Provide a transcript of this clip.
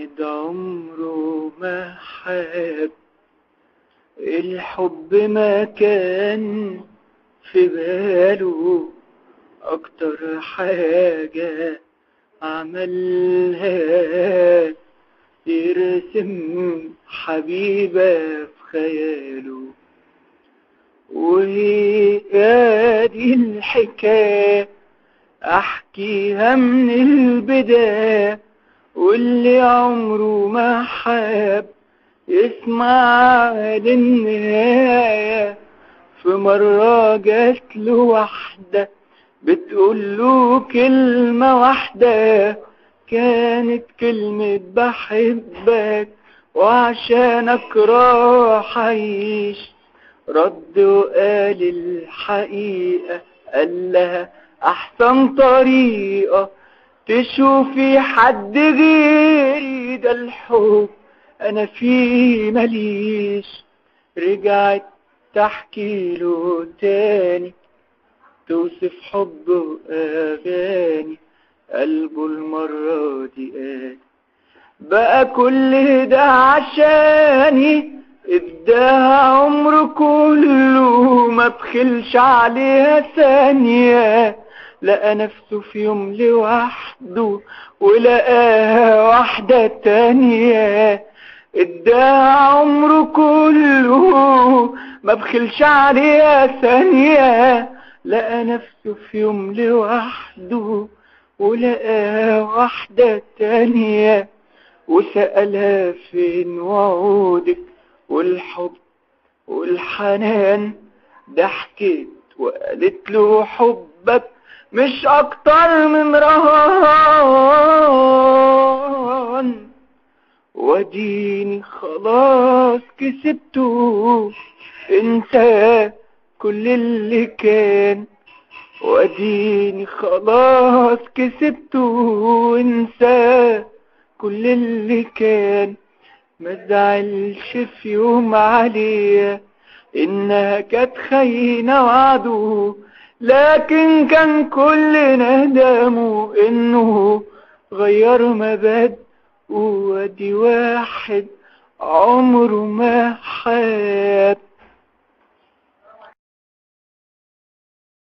واحد عمره ما حب الحب ما كان في باله أكتر حاجة عملها يرسم حبيبة في خياله وهي دي الحكاية أحكيها من البداية واللي عمره ما حاب يسمع للنهاية في مرة جات له واحدة بتقول له كلمة واحدة كانت كلمة بحبك وعشانك راح أعيش رد وقال الحقيقة قال لها أحسن طريقة تشوفي حد غيري ده الحب أنا فيه مليش رجعت تحكي له تاني توصف حبه أغاني قلبه المرة دي قال بقى كل ده عشاني اداها عمره كله ما بخلش عليها ثانية لقى نفسه في يوم لوحده ولقاها واحدة تانية اداها عمره كله ما بخلش عليها ثانية لقى نفسه في يوم لوحده ولقى واحدة تانية وسألها فين وعودك والحب والحنان ضحكت وقالت له حبك مش اكتر من رهان وديني خلاص كسبته انت كل اللي كان وديني خلاص كسبته وانسى كل اللي كان ما تزعلش في يوم عليا انها كانت خاينة وعده لكن كان كل ندمه انه غير مبادئه ودي واحد عمره ما حاب